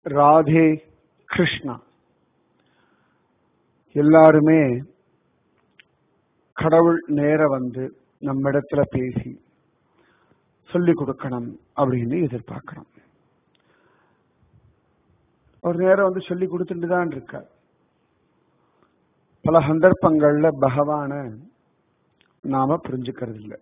ராதே கிருஷ்ணா எல்லாருமே கடவுள் நேர வந்து நம்ம இடத்துல பேசி சொல்லிக் கொடுக்கணும் அப்படின்னு எதிர்பார்க்கிறோம் ஒரு நேரம் வந்து சொல்லி கொடுத்துட்டு தான் இருக்கார் பல சந்தர்ப்பங்கள்ல பகவான நாம புரிஞ்சுக்கிறது இல்லை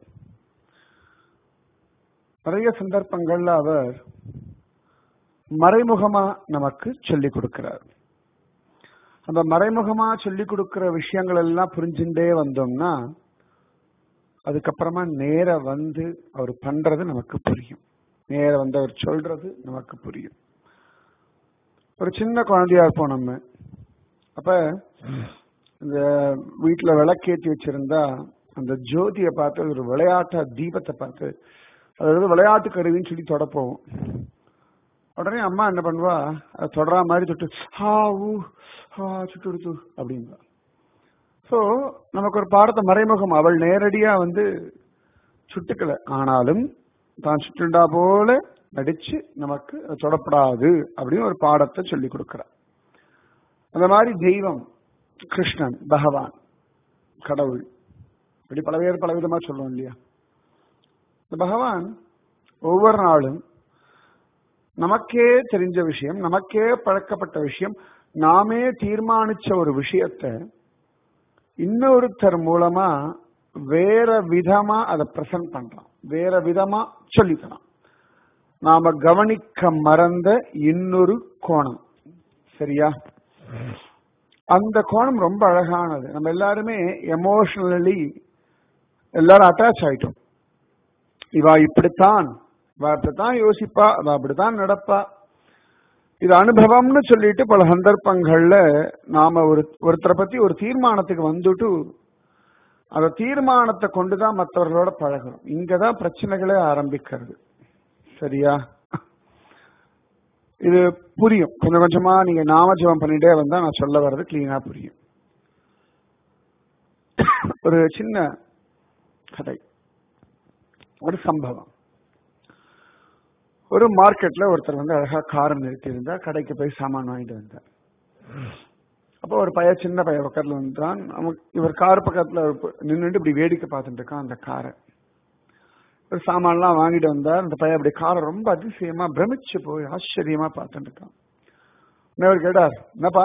நிறைய சந்தர்ப்பங்கள்ல அவர் மறைமுகமா நமக்கு சொல்லிக் கொடுக்கிறார் அந்த மறைமுகமா சொல்லிக் கொடுக்கிற விஷயங்கள் எல்லாம் புரிஞ்சுட்டே வந்தோம்னா அதுக்கப்புறமா நேர வந்து அவர் பண்றது நமக்கு புரியும் நேர வந்து அவர் சொல்றது நமக்கு புரியும் ஒரு சின்ன குழந்தையா இருப்போம் நம்ம அப்ப இந்த வீட்டுல விளக்கேற்றி வச்சிருந்தா அந்த ஜோதியை பார்த்து ஒரு விளையாட்டா தீபத்தை பார்த்து அதாவது விளையாட்டு கருவின்னு சொல்லி தொடப்போம் உடனே அம்மா என்ன பண்ணுவா அதை தொடரா மாதிரி தொட்டு ஹா ஊ ஹா சுட்டு எடுத்து அப்படின்பா ஸோ நமக்கு ஒரு பாடத்தை மறைமுகம் அவள் நேரடியா வந்து சுட்டுக்கல ஆனாலும் தான் சுட்டுண்டா போல நடிச்சு நமக்கு தொடப்படாது அப்படின்னு ஒரு பாடத்தை சொல்லி கொடுக்கிறார் அந்த மாதிரி தெய்வம் கிருஷ்ணன் பகவான் கடவுள் இப்படி பல பேர் பல விதமா சொல்லுவோம் இல்லையா இந்த பகவான் ஒவ்வொரு நாளும் நமக்கே தெரிஞ்ச விஷயம் நமக்கே பழக்கப்பட்ட விஷயம் நாமே தீர்மானிச்ச ஒரு விஷயத்த இன்னொருத்தர் மூலமா வேற விதமா அதை பிரசன்ட் பண்றான் வேற விதமா சொல்லித்தரான் நாம கவனிக்க மறந்த இன்னொரு கோணம் சரியா அந்த கோணம் ரொம்ப அழகானது நம்ம எல்லாருமே எமோஷனலி எல்லாரும் அட்டாச் ஆயிட்டோம் இவா இப்படித்தான் இவா இப்படித்தான் யோசிப்பா அவ அப்படித்தான் நடப்பா இது அனுபவம்னு சொல்லிட்டு பல சந்தர்ப்பங்கள்ல நாம ஒரு ஒருத்தரை பத்தி ஒரு தீர்மானத்துக்கு வந்துட்டு அந்த தீர்மானத்தை கொண்டுதான் மற்றவர்களோட பழகிறோம் இங்கதான் பிரச்சனைகளே ஆரம்பிக்கிறது சரியா இது புரியும் கொஞ்சம் கொஞ்சமா நீங்க நாமஜபம் பண்ணிட்டே வந்தா நான் சொல்ல வர்றது கிளீனா புரியும் ஒரு சின்ன கதை ஒரு சம்பவம் ஒரு மார்க்கெட்ல ஒருத்தர் வந்து அழகா காரை நிறுத்தி இருந்தா கடைக்கு போய் சாமான் வாங்கிட்டு வந்தார் அப்போ ஒரு பைய சின்ன பைய பக்கத்துல வந்துட்டான் இவர் கார் பக்கத்துல நின்றுட்டு இப்படி வேடிக்கை பார்த்துட்டு இருக்கான் அந்த காரை ஒரு சாமான்லாம் வாங்கிட்டு வந்தார் அந்த பையன் அப்படி காரை ரொம்ப அதிசயமா பிரமிச்சு போய் ஆச்சரியமா பார்த்துட்டு இருக்கான் அவர் கேட்டார் என்னப்பா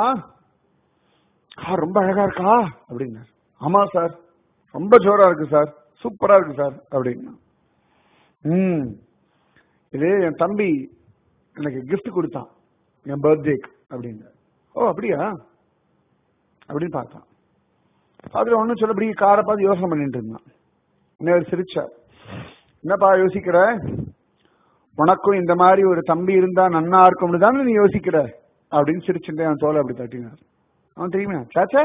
கார் ரொம்ப அழகா இருக்கா அப்படின்னார் ஆமா சார் ரொம்ப ஜோரா இருக்கு சார் சூப்பரா இருக்கு சார் அப்படின்னா ம் இது என் தம்பி எனக்கு கிஃப்ட் கொடுத்தான் என் பர்த்டேக்கு அப்படின்னு ஓ அப்படியா அப்படின்னு பார்த்தான் அதுல ஒன்னும் சொல்ல இப்படி காரை பார்த்து யோசனை பண்ணிட்டு இருந்தான் இன்னொரு சிரிச்சார் என்னப்பா யோசிக்கிற உனக்கும் இந்த மாதிரி ஒரு தம்பி இருந்தா நன்னா இருக்கும்னு தானே நீ யோசிக்கிற அப்படின்னு சிரிச்சுட்டே அவன் தோலை அப்படி தட்டினார் அவன் தெரியுமா சாச்சா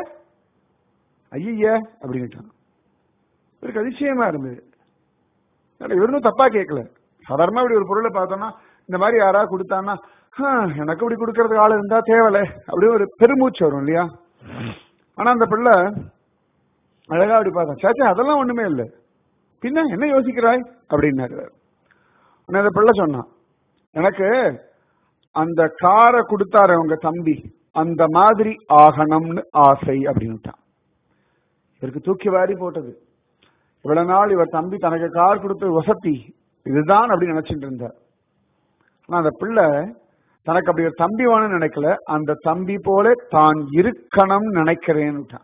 ஐய அப்படின்ட்டான் இவருக்கு அதிசயமா இருந்தது இவருக்கும் தப்பா கேட்கல சாதாரணமா இப்படி ஒரு பொருளை பார்த்தோம்னா இந்த மாதிரி யாராவது கொடுத்தான்னா எனக்கு இப்படி கொடுக்கறதுக்கு ஆள் இருந்தா தேவல அப்படி ஒரு பெருமூச்சு வரும் இல்லையா ஆனா அந்த பிள்ளை அழகா அப்படி பார்த்தேன் சாச்சா அதெல்லாம் ஒண்ணுமே இல்லை பின்ன என்ன யோசிக்கிறாய் அப்படின்னாரு அந்த பிள்ளை சொன்னான் எனக்கு அந்த காரை கொடுத்தாரு உங்க தம்பி அந்த மாதிரி ஆகணும்னு ஆசை அப்படின்னுட்டான் இவருக்கு தூக்கி வாரி போட்டது இவ்வளவு நாள் இவர் தம்பி தனக்கு கார் கொடுத்து வசதி இதுதான் அப்படின்னு நினைச்சிட்டு இருந்தார் ஆனா அந்த பிள்ளை தனக்கு அப்படி ஒரு தம்பி வேணும்னு நினைக்கல அந்த தம்பி போல தான் இருக்கணும்னு நினைக்கிறேன்னு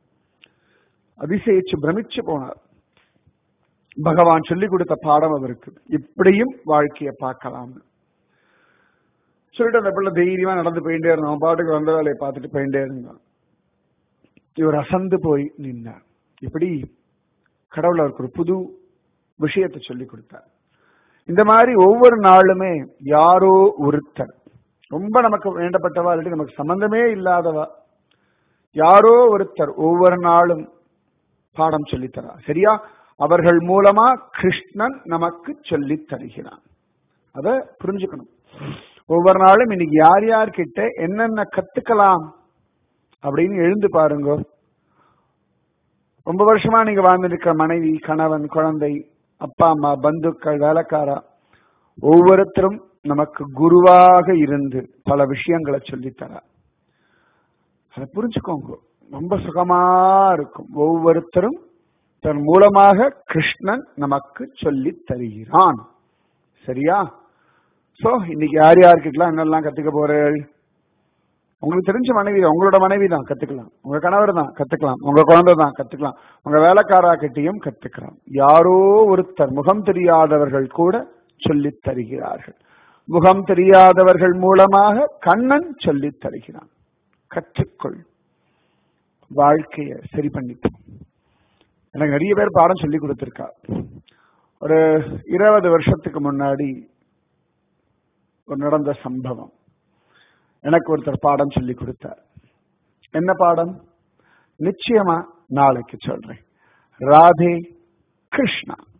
அதிசயிச்சு பிரமிச்சு போனார் பகவான் சொல்லிக் கொடுத்த பாடம் அவருக்கு இப்படியும் வாழ்க்கையை பார்க்கலாம்னு சொல்லிட்டு அந்த பிள்ளை தைரியமா நடந்து போயிட்டே இருந்தான் பாட்டுக்கு வந்த வேலையை பார்த்துட்டு போயிட்டே இருந்தான் இவர் அசந்து போய் நின்னார் இப்படி கடவுள் அவருக்கு ஒரு புது விஷயத்தை சொல்லி கொடுத்தார் இந்த மாதிரி ஒவ்வொரு நாளுமே யாரோ ஒருத்தர் ரொம்ப நமக்கு வேண்டப்பட்டவா இல்லாட்டி நமக்கு சம்பந்தமே இல்லாதவா யாரோ ஒருத்தர் ஒவ்வொரு நாளும் பாடம் சொல்லித்தரா சரியா அவர்கள் மூலமா கிருஷ்ணன் நமக்கு சொல்லி தருகிறான் அத புரிஞ்சுக்கணும் ஒவ்வொரு நாளும் இன்னைக்கு யார் யார் கிட்ட என்னென்ன கத்துக்கலாம் அப்படின்னு எழுந்து பாருங்க ரொம்ப வருஷமா நீங்க வாழ்ந்திருக்கிற மனைவி கணவன் குழந்தை அப்பா அம்மா பந்துக்கள் வேலைக்காரா ஒவ்வொருத்தரும் நமக்கு குருவாக இருந்து பல விஷயங்களை சொல்லித்தரார் அதை புரிஞ்சுக்கோங்க ரொம்ப சுகமா இருக்கும் ஒவ்வொருத்தரும் தன் மூலமாக கிருஷ்ணன் நமக்கு சொல்லி தருகிறான் சரியா சோ இன்னைக்கு யார் யாருக்கிட்டலாம் என்னெல்லாம் கத்துக்க போறேன் உங்களுக்கு தெரிஞ்ச மனைவி தான் உங்களோட மனைவி தான் கத்துக்கலாம் உங்க கணவர் தான் கத்துக்கலாம் உங்க குழந்தை தான் கத்துக்கலாம் உங்க வேலைக்காரா கிட்டையும் கத்துக்கலாம் யாரோ ஒருத்தர் முகம் தெரியாதவர்கள் கூட சொல்லித் தருகிறார்கள் முகம் தெரியாதவர்கள் மூலமாக கண்ணன் சொல்லித் தருகிறான் கற்றுக்கொள் வாழ்க்கைய சரி பண்ணிப்போம் எனக்கு நிறைய பேர் பாடம் சொல்லி கொடுத்திருக்கா ஒரு இருபது வருஷத்துக்கு முன்னாடி ஒரு நடந்த சம்பவம் எனக்கு ஒருத்தர் பாடம் சொல்லி கொடுத்தார் என்ன பாடம் நிச்சயமா நாளைக்கு சொல்றேன் ராதே கிருஷ்ணா